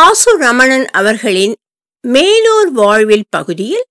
வாசு ரமணன் அவர்களின் மேலூர் வாழ்வில் பகுதியில்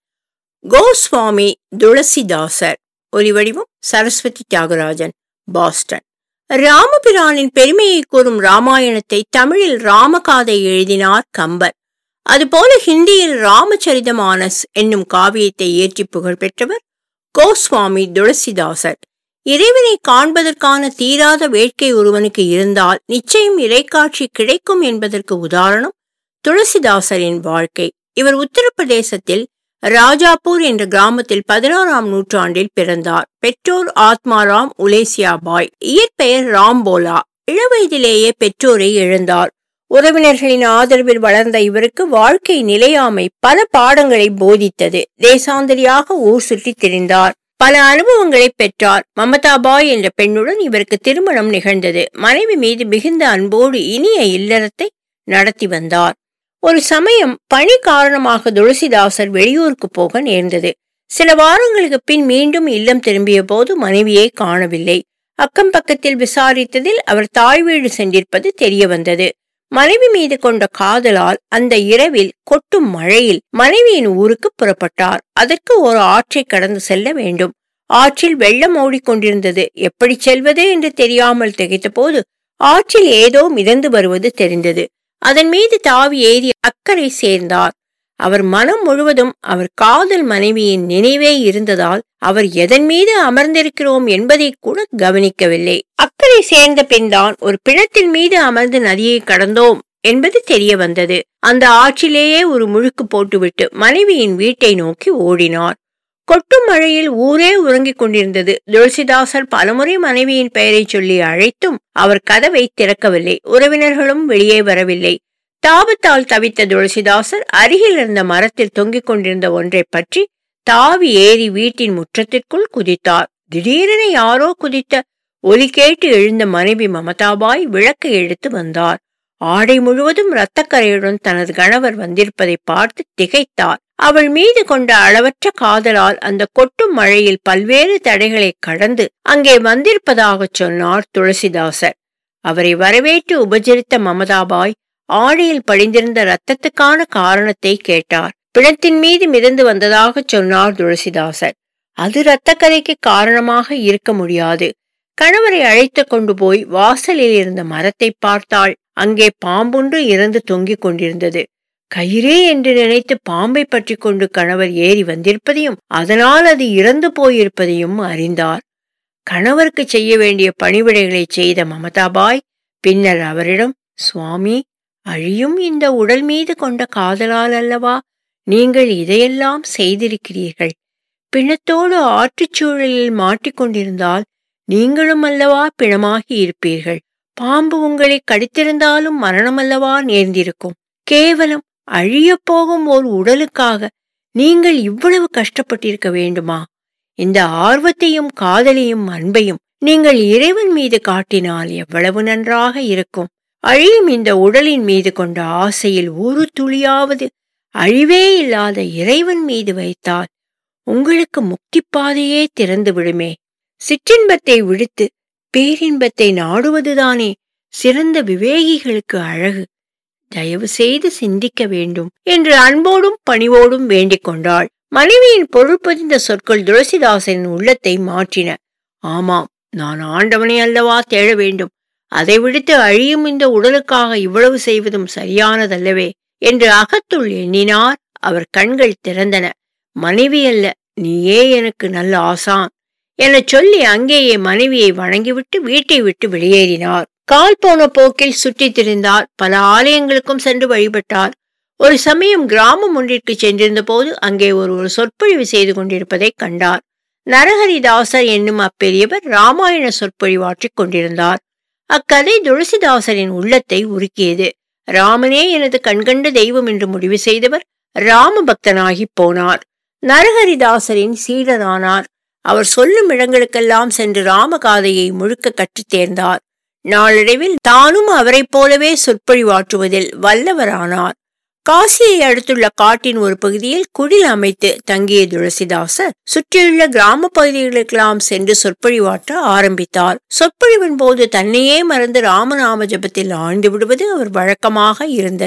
கோஸ்வாமி துளசிதாசர் ஒலிவடிவம் சரஸ்வதி தியாகராஜன் பாஸ்டன் ராமபிரானின் பெருமையை கூறும் ராமாயணத்தை தமிழில் ராமகாதை எழுதினார் கம்பர் அதுபோல ஹிந்தியில் ராமச்சரிதமானஸ் என்னும் காவியத்தை இயற்றி புகழ் பெற்றவர் கோஸ்வாமி துளசிதாசர் இறைவனை காண்பதற்கான தீராத வேட்கை ஒருவனுக்கு இருந்தால் நிச்சயம் இறைக்காட்சி கிடைக்கும் என்பதற்கு உதாரணம் துளசிதாசரின் வாழ்க்கை இவர் உத்தரப்பிரதேசத்தில் ராஜாப்பூர் என்ற கிராமத்தில் பதினாறாம் நூற்றாண்டில் பிறந்தார் பெற்றோர் ஆத்மாராம் உலேசியா பாய் இயற்பெயர் ராம்போலா இளவயதிலேயே பெற்றோரை இழந்தார் உறவினர்களின் ஆதரவில் வளர்ந்த இவருக்கு வாழ்க்கை நிலையாமை பல பாடங்களை போதித்தது தேசாந்தரியாக ஊர் சுற்றி திரிந்தார் பல அனுபவங்களை பெற்றார் மமதாபாய் என்ற பெண்ணுடன் இவருக்கு திருமணம் நிகழ்ந்தது மனைவி மீது மிகுந்த அன்போடு இனிய இல்லறத்தை நடத்தி வந்தார் ஒரு சமயம் பணி காரணமாக துளசிதாசர் வெளியூருக்கு போக நேர்ந்தது சில வாரங்களுக்கு பின் மீண்டும் இல்லம் திரும்பிய போது மனைவியை காணவில்லை அக்கம் பக்கத்தில் விசாரித்ததில் அவர் தாய் வீடு சென்றிருப்பது தெரிய வந்தது மனைவி மீது கொண்ட காதலால் அந்த இரவில் கொட்டும் மழையில் மனைவியின் ஊருக்கு புறப்பட்டார் அதற்கு ஒரு ஆற்றை கடந்து செல்ல வேண்டும் ஆற்றில் வெள்ளம் ஓடிக்கொண்டிருந்தது எப்படி செல்வது என்று தெரியாமல் திகைத்த போது ஆற்றில் ஏதோ மிதந்து வருவது தெரிந்தது அதன் மீது தாவி ஏறி அக்கறை சேர்ந்தார் அவர் மனம் முழுவதும் அவர் காதல் மனைவியின் நினைவே இருந்ததால் அவர் எதன் மீது அமர்ந்திருக்கிறோம் என்பதை கூட கவனிக்கவில்லை அக்கறை சேர்ந்த பின்தான் ஒரு பிணத்தின் மீது அமர்ந்து நதியை கடந்தோம் என்பது தெரிய வந்தது அந்த ஆற்றிலேயே ஒரு முழுக்கு போட்டுவிட்டு மனைவியின் வீட்டை நோக்கி ஓடினார் கொட்டும் மழையில் ஊரே உறங்கிக் கொண்டிருந்தது துளசிதாசர் பலமுறை மனைவியின் பெயரை சொல்லி அழைத்தும் அவர் கதவை திறக்கவில்லை உறவினர்களும் வெளியே வரவில்லை தாபத்தால் தவித்த துளசிதாசர் அருகில் இருந்த மரத்தில் தொங்கிக் கொண்டிருந்த ஒன்றை பற்றி தாவி ஏறி வீட்டின் முற்றத்திற்குள் குதித்தார் திடீரென யாரோ குதித்த ஒலி கேட்டு எழுந்த மனைவி மமதாபாய் விளக்கை எடுத்து வந்தார் ஆடை முழுவதும் இரத்தக்கரையுடன் தனது கணவர் வந்திருப்பதை பார்த்து திகைத்தார் அவள் மீது கொண்ட அளவற்ற காதலால் அந்த கொட்டும் மழையில் பல்வேறு தடைகளை கடந்து அங்கே வந்திருப்பதாக சொன்னார் துளசிதாசர் அவரை வரவேற்று உபசரித்த மமதாபாய் ஆடையில் படிந்திருந்த ரத்தத்துக்கான காரணத்தை கேட்டார் பிணத்தின் மீது மிதந்து வந்ததாக சொன்னார் துளசிதாசர் அது இரத்தக்கரைக்கு காரணமாக இருக்க முடியாது கணவரை அழைத்து கொண்டு போய் வாசலில் இருந்த மரத்தை பார்த்தாள் அங்கே பாம்பொன்று இறந்து தொங்கிக் கொண்டிருந்தது கயிறே என்று நினைத்து பாம்பை பற்றி கொண்டு கணவர் ஏறி வந்திருப்பதையும் அதனால் அது இறந்து போயிருப்பதையும் அறிந்தார் கணவருக்கு செய்ய வேண்டிய பணிவிடைகளை செய்த மமதாபாய் பின்னர் அவரிடம் சுவாமி அழியும் இந்த உடல் மீது கொண்ட காதலால் அல்லவா நீங்கள் இதையெல்லாம் செய்திருக்கிறீர்கள் பிணத்தோடு ஆற்றுச்சூழலில் மாட்டிக்கொண்டிருந்தால் நீங்களும் அல்லவா பிணமாகி இருப்பீர்கள் பாம்பு உங்களை கடித்திருந்தாலும் மரணமல்லவா நேர்ந்திருக்கும் கேவலம் அழியப் போகும் ஒரு உடலுக்காக நீங்கள் இவ்வளவு கஷ்டப்பட்டிருக்க வேண்டுமா இந்த ஆர்வத்தையும் காதலையும் அன்பையும் நீங்கள் இறைவன் மீது காட்டினால் எவ்வளவு நன்றாக இருக்கும் அழியும் இந்த உடலின் மீது கொண்ட ஆசையில் ஒரு துளியாவது அழிவே இல்லாத இறைவன் மீது வைத்தால் உங்களுக்கு முக்தி பாதையே திறந்து விடுமே சிற்றின்பத்தை விடுத்து பேரின்பத்தை நாடுவதுதானே சிறந்த விவேகிகளுக்கு அழகு தயவு செய்து சிந்திக்க வேண்டும் என்று அன்போடும் பணிவோடும் வேண்டிக் கொண்டாள் மனைவியின் பொருள் பதிந்த சொற்கள் துளசிதாசனின் உள்ளத்தை மாற்றின ஆமாம் நான் ஆண்டவனை அல்லவா தேட வேண்டும் அதை விடுத்து அழியும் இந்த உடலுக்காக இவ்வளவு செய்வதும் சரியானதல்லவே என்று அகத்துள் எண்ணினார் அவர் கண்கள் திறந்தன மனைவி அல்ல நீயே எனக்கு நல்ல ஆசான் எனச் சொல்லி அங்கேயே மனைவியை வணங்கிவிட்டு வீட்டை விட்டு வெளியேறினார் கால் போன போக்கில் சுற்றித் திரிந்தார் பல ஆலயங்களுக்கும் சென்று வழிபட்டார் ஒரு சமயம் கிராமம் ஒன்றிற்கு சென்றிருந்த போது அங்கே ஒரு ஒரு சொற்பொழிவு செய்து கொண்டிருப்பதை கண்டார் நரஹரிதாசர் என்னும் அப்பெரியவர் ராமாயண சொற்பொழிவாற்றிக் கொண்டிருந்தார் அக்கதை துளசிதாசரின் உள்ளத்தை உருக்கியது ராமனே எனது கண்கண்ட தெய்வம் என்று முடிவு செய்தவர் ராம பக்தனாகி போனார் நரஹரிதாசரின் சீடரானார் அவர் சொல்லும் இடங்களுக்கெல்லாம் சென்று ராமகாதையை முழுக்க கற்றுத் தேர்ந்தார் நாளடைவில் தானும் அவரைப் போலவே சொற்பொழிவாற்றுவதில் வல்லவரானார் காசியை அடுத்துள்ள காட்டின் ஒரு பகுதியில் குடில் அமைத்து தங்கிய துளசிதாசர் சுற்றியுள்ள கிராம பகுதிகளுக்கெல்லாம் சென்று சொற்பொழிவாற்ற ஆரம்பித்தார் சொற்பொழிவின் போது தன்னையே மறந்து ராமநாம ஜபத்தில் ஆழ்ந்து விடுவது அவர் வழக்கமாக இருந்தது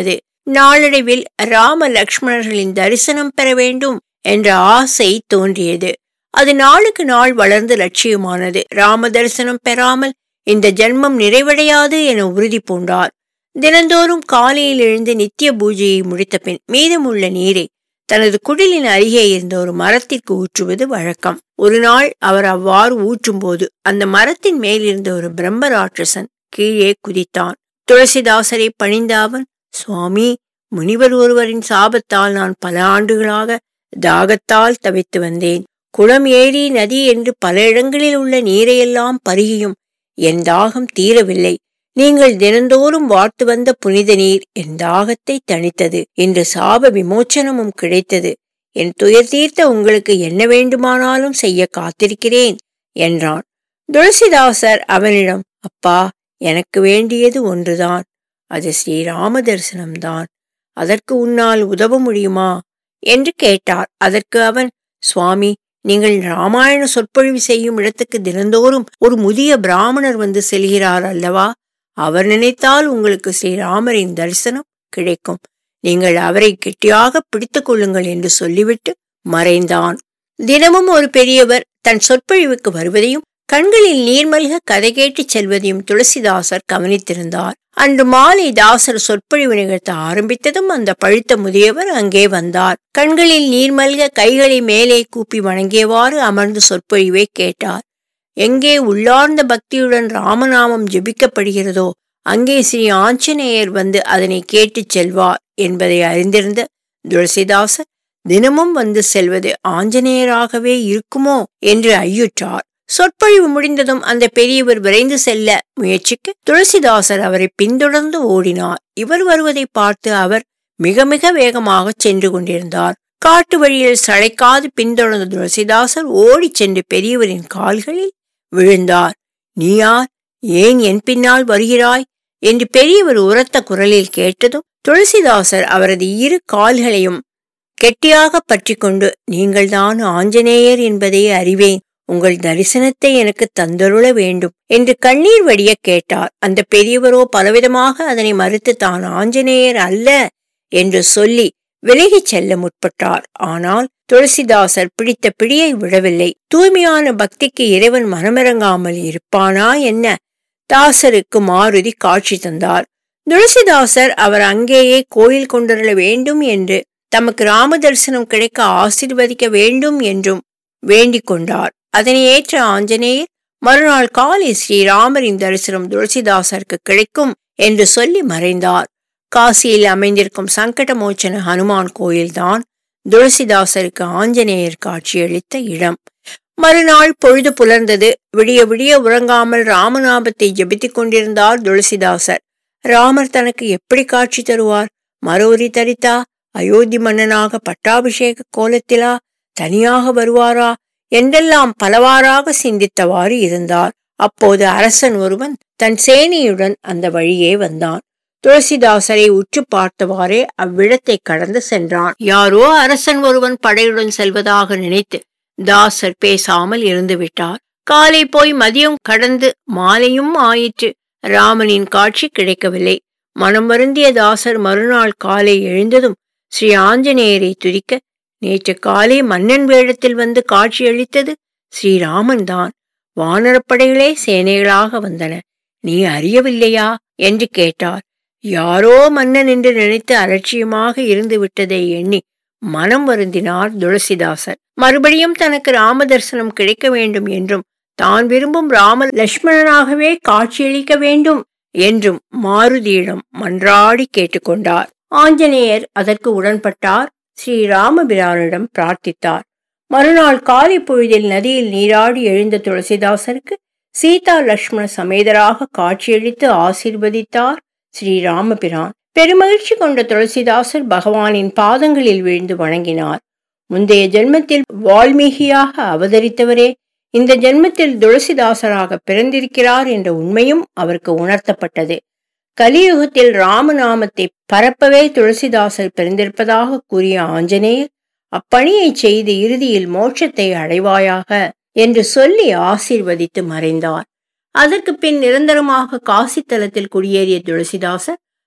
நாளடைவில் ராம லக்ஷ்மணர்களின் தரிசனம் பெற வேண்டும் என்ற ஆசை தோன்றியது அது நாளுக்கு நாள் வளர்ந்து லட்சியமானது ராம தரிசனம் பெறாமல் இந்த ஜென்மம் நிறைவடையாது என உறுதி பூண்டார் தினந்தோறும் காலையில் எழுந்து நித்திய பூஜையை முடித்த பின் மீதமுள்ள நீரை தனது குடிலின் அருகே இருந்த ஒரு மரத்திற்கு ஊற்றுவது வழக்கம் ஒரு நாள் அவர் அவ்வாறு ஊற்றும் போது அந்த மரத்தின் மேல் இருந்த ஒரு பிரம்ம ராட்சசன் கீழே குதித்தான் துளசிதாசரை பணிந்த அவன் சுவாமி முனிவர் ஒருவரின் சாபத்தால் நான் பல ஆண்டுகளாக தாகத்தால் தவித்து வந்தேன் குளம் ஏரி நதி என்று பல இடங்களில் உள்ள நீரையெல்லாம் பருகியும் என் தாகம் தீரவில்லை நீங்கள் தினந்தோறும் வார்த்து வந்த புனித நீர் என் தாகத்தை தணித்தது இன்று சாப விமோச்சனமும் கிடைத்தது என் துயர் தீர்த்த உங்களுக்கு என்ன வேண்டுமானாலும் செய்ய காத்திருக்கிறேன் என்றான் துளசிதாசர் அவனிடம் அப்பா எனக்கு வேண்டியது ஒன்றுதான் அது ஸ்ரீராம தரிசனம்தான் அதற்கு உன்னால் உதவ முடியுமா என்று கேட்டார் அதற்கு அவன் சுவாமி நீங்கள் ராமாயண சொற்பொழிவு செய்யும் இடத்துக்கு தினந்தோறும் ஒரு முதிய பிராமணர் வந்து செல்கிறார் அல்லவா அவர் நினைத்தால் உங்களுக்கு ஸ்ரீராமரின் தரிசனம் கிடைக்கும் நீங்கள் அவரை கெட்டியாக பிடித்துக் கொள்ளுங்கள் என்று சொல்லிவிட்டு மறைந்தான் தினமும் ஒரு பெரியவர் தன் சொற்பொழிவுக்கு வருவதையும் கண்களில் நீர்மல்க கதை கேட்டுச் செல்வதையும் துளசிதாசர் கவனித்திருந்தார் அன்று மாலை தாசர் சொற்பொழிவு நிகழ்த்த ஆரம்பித்ததும் அந்த பழுத்த முதியவர் அங்கே வந்தார் கண்களில் நீர்மல்க கைகளை மேலே கூப்பி வணங்கியவாறு அமர்ந்து சொற்பொழிவை கேட்டார் எங்கே உள்ளார்ந்த பக்தியுடன் ராமநாமம் ஜெபிக்கப்படுகிறதோ அங்கே ஸ்ரீ ஆஞ்சநேயர் வந்து அதனை கேட்டுச் செல்வார் என்பதை அறிந்திருந்த துளசிதாசர் தினமும் வந்து செல்வது ஆஞ்சநேயராகவே இருக்குமோ என்று ஐயுற்றார் சொற்பொழிவு முடிந்ததும் அந்த பெரியவர் விரைந்து செல்ல முயற்சிக்க துளசிதாசர் அவரை பின்தொடர்ந்து ஓடினார் இவர் வருவதை பார்த்து அவர் மிக மிக வேகமாக சென்று கொண்டிருந்தார் காட்டு வழியில் சளைக்காது பின்தொடர்ந்த துளசிதாசர் ஓடிச் சென்று பெரியவரின் கால்களில் விழுந்தார் நீ யார் ஏன் என் பின்னால் வருகிறாய் என்று பெரியவர் உரத்த குரலில் கேட்டதும் துளசிதாசர் அவரது இரு கால்களையும் கெட்டியாக பற்றி கொண்டு நீங்கள்தான் ஆஞ்சநேயர் என்பதை அறிவேன் உங்கள் தரிசனத்தை எனக்கு தந்தருள வேண்டும் என்று கண்ணீர் வடிய கேட்டார் அந்த பெரியவரோ பலவிதமாக அதனை மறுத்து தான் ஆஞ்சநேயர் அல்ல என்று சொல்லி விலகிச் செல்ல முற்பட்டார் ஆனால் துளசிதாசர் பிடித்த பிடியை விடவில்லை தூய்மையான பக்திக்கு இறைவன் மனமிறங்காமல் இருப்பானா என்ன தாசருக்கு மாருதி காட்சி தந்தார் துளசிதாசர் அவர் அங்கேயே கோயில் கொண்டுள்ள வேண்டும் என்று தமக்கு ராம தரிசனம் கிடைக்க ஆசீர்வதிக்க வேண்டும் என்றும் வேண்டிக் கொண்டார் அதனை ஏற்ற ஆஞ்சநேயர் மறுநாள் காலை ஸ்ரீராமரின் தரிசனம் துளசிதாசருக்கு கிடைக்கும் என்று சொல்லி மறைந்தார் காசியில் அமைந்திருக்கும் சங்கடமோச்சன ஹனுமான் கோயில்தான் துளசிதாசருக்கு ஆஞ்சநேயர் காட்சியளித்த இடம் மறுநாள் பொழுது புலர்ந்தது விடிய விடிய உறங்காமல் ராமநாமத்தை ஜபித்துக் கொண்டிருந்தார் துளசிதாசர் ராமர் தனக்கு எப்படி காட்சி தருவார் மரோரி தரித்தா அயோத்தி மன்னனாக பட்டாபிஷேக கோலத்திலா தனியாக வருவாரா என்றெல்லாம் பலவாறாக சிந்தித்தவாறு இருந்தார் அப்போது அரசன் ஒருவன் தன் சேனையுடன் அந்த வழியே வந்தான் துளசிதாசரை உற்று பார்த்தவாறே அவ்விடத்தை கடந்து சென்றான் யாரோ அரசன் ஒருவன் படையுடன் செல்வதாக நினைத்து தாசர் பேசாமல் இருந்து விட்டார் காலை போய் மதியம் கடந்து மாலையும் ஆயிற்று ராமனின் காட்சி கிடைக்கவில்லை மனம் வருந்திய தாசர் மறுநாள் காலை எழுந்ததும் ஸ்ரீ ஆஞ்சநேயரை துதிக்க நேற்று காலை மன்னன் வேடத்தில் வந்து காட்சியளித்தது ஸ்ரீராமன் தான் வானரப்படைகளே சேனைகளாக வந்தன நீ அறியவில்லையா என்று கேட்டார் யாரோ மன்னன் என்று நினைத்து அலட்சியமாக இருந்து விட்டதை எண்ணி மனம் வருந்தினார் துளசிதாசர் மறுபடியும் தனக்கு ராம தரிசனம் கிடைக்க வேண்டும் என்றும் தான் விரும்பும் ராம லட்சுமணனாகவே காட்சியளிக்க வேண்டும் என்றும் மாருதியிடம் மன்றாடி கேட்டுக்கொண்டார் ஆஞ்சநேயர் அதற்கு உடன்பட்டார் ஸ்ரீ ராமபிரானிடம் பிரார்த்தித்தார் மறுநாள் காலை பொழுதில் நதியில் நீராடி எழுந்த துளசிதாசருக்கு சீதா லக்ஷ்மண சமேதராக காட்சியளித்து ஆசீர்வதித்தார் ஸ்ரீ ராமபிரான் பெருமகிழ்ச்சி கொண்ட துளசிதாசர் பகவானின் பாதங்களில் விழுந்து வணங்கினார் முந்தைய ஜென்மத்தில் வால்மீகியாக அவதரித்தவரே இந்த ஜென்மத்தில் துளசிதாசராக பிறந்திருக்கிறார் என்ற உண்மையும் அவருக்கு உணர்த்தப்பட்டது கலியுகத்தில் ராமநாமத்தை பரப்பவே துளசிதாசர் பிறந்திருப்பதாக கூறிய ஆஞ்சநேயர் அப்பணியை செய்து இறுதியில் மோட்சத்தை அடைவாயாக என்று சொல்லி ஆசீர்வதித்து மறைந்தார் அதற்கு பின் நிரந்தரமாக காசி தலத்தில் குடியேறிய துளசிதாசர்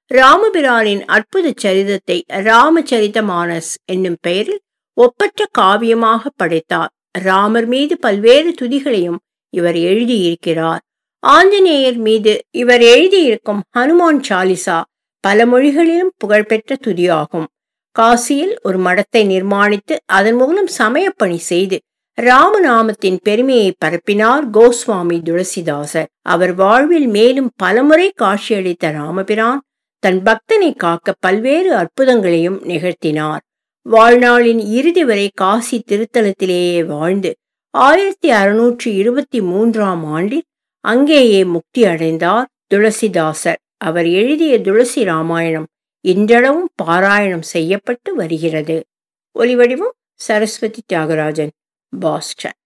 ராமபிரானின் அற்புத சரிதத்தை ராமச்சரித மானஸ் என்னும் பெயரில் ஒப்பற்ற காவியமாக படைத்தார் ராமர் மீது பல்வேறு துதிகளையும் இவர் எழுதியிருக்கிறார் ஆஞ்சநேயர் மீது இவர் எழுதியிருக்கும் ஹனுமான் சாலிசா பல மொழிகளிலும் புகழ்பெற்ற துதியாகும் காசியில் ஒரு மடத்தை நிர்மாணித்து அதன் மூலம் சமயப்பணி செய்து ராமநாமத்தின் பெருமையை பரப்பினார் கோஸ்வாமி துளசிதாசர் அவர் வாழ்வில் மேலும் பலமுறை காட்சியளித்த ராமபிரான் தன் பக்தனை காக்க பல்வேறு அற்புதங்களையும் நிகழ்த்தினார் வாழ்நாளின் இறுதி வரை காசி திருத்தலத்திலேயே வாழ்ந்து ஆயிரத்தி அறுநூற்றி இருபத்தி மூன்றாம் ஆண்டில் அங்கேயே முக்தி அடைந்தார் துளசிதாசர் அவர் எழுதிய துளசி ராமாயணம் இன்றளவும் பாராயணம் செய்யப்பட்டு வருகிறது ஒலிவடிவம் சரஸ்வதி தியாகராஜன் பாஸ்டன்